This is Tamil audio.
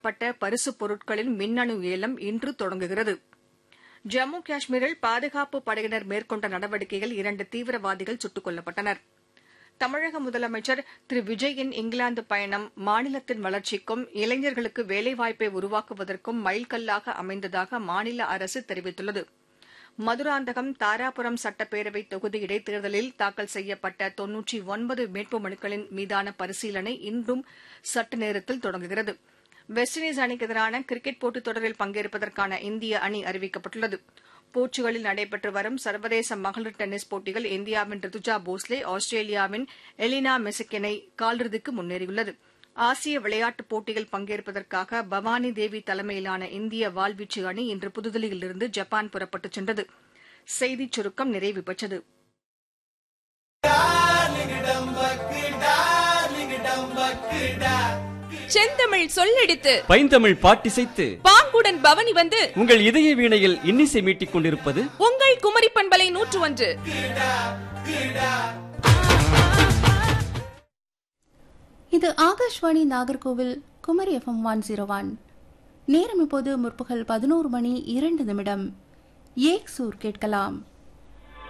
பட்ட பரிசுப் பொருட்களின் மின்னணு ஏலம் இன்று தொடங்குகிறது ஜம்மு காஷ்மீரில் பாதுகாப்பு படையினர் மேற்கொண்ட நடவடிக்கையில் இரண்டு தீவிரவாதிகள் சுட்டுக் கொல்லப்பட்டனர் தமிழக முதலமைச்சர் திரு விஜயின் இங்கிலாந்து பயணம் மாநிலத்தின் வளர்ச்சிக்கும் இளைஞர்களுக்கு வேலைவாய்ப்பை உருவாக்குவதற்கும் மைல்கல்லாக அமைந்ததாக மாநில அரசு தெரிவித்துள்ளது மதுராந்தகம் தாராபுரம் சட்டப்பேரவை தொகுதி இடைத்தேர்தலில் தாக்கல் செய்யப்பட்ட தொன்னூற்றி ஒன்பது வேட்பு மனுக்களின் மீதான பரிசீலனை இன்றும் சற்று நேரத்தில் தொடங்குகிறது வெஸ்ட் இண்டீஸ் அணிக்கு எதிரான கிரிக்கெட் போட்டித் தொடரில் பங்கேற்பதற்கான இந்திய அணி அறிவிக்கப்பட்டுள்ளது போர்ச்சுகலில் நடைபெற்று வரும் சர்வதேச மகளிர் டென்னிஸ் போட்டியில் இந்தியாவின் ரிதுஜா போஸ்லே ஆஸ்திரேலியாவின் எலினா மெசிக் காலிறுதிக்கு முன்னேறியுள்ளது ஆசிய விளையாட்டுப் போட்டியில் பங்கேற்பதற்காக பவானி தேவி தலைமையிலான இந்திய வாள்வீச்சு அணி இன்று புதுதில்லியிலிருந்து ஜப்பான் புறப்பட்டுச் சென்றது செய்திச் சுருக்கம் நிறைவு பெற்றது செந்தமிழ் சொல்லெடுத்து பைந்தமிழ் பாட்டிசைத்து பாங்குடன் பவனி வந்து உங்கள் இதய வீணையில் இன்னிசை மீட்டிக் கொண்டிருப்பது உங்கள் குமரி பண்பலை நூற்று ஒன்று இது Akashvani Nagercoil Kumari FM one zero one நேரம் இப்போது முற்பகல் பதினோரு மணி இரண்டு நிமிடம் ஏக் சூர் கேட்கலாம்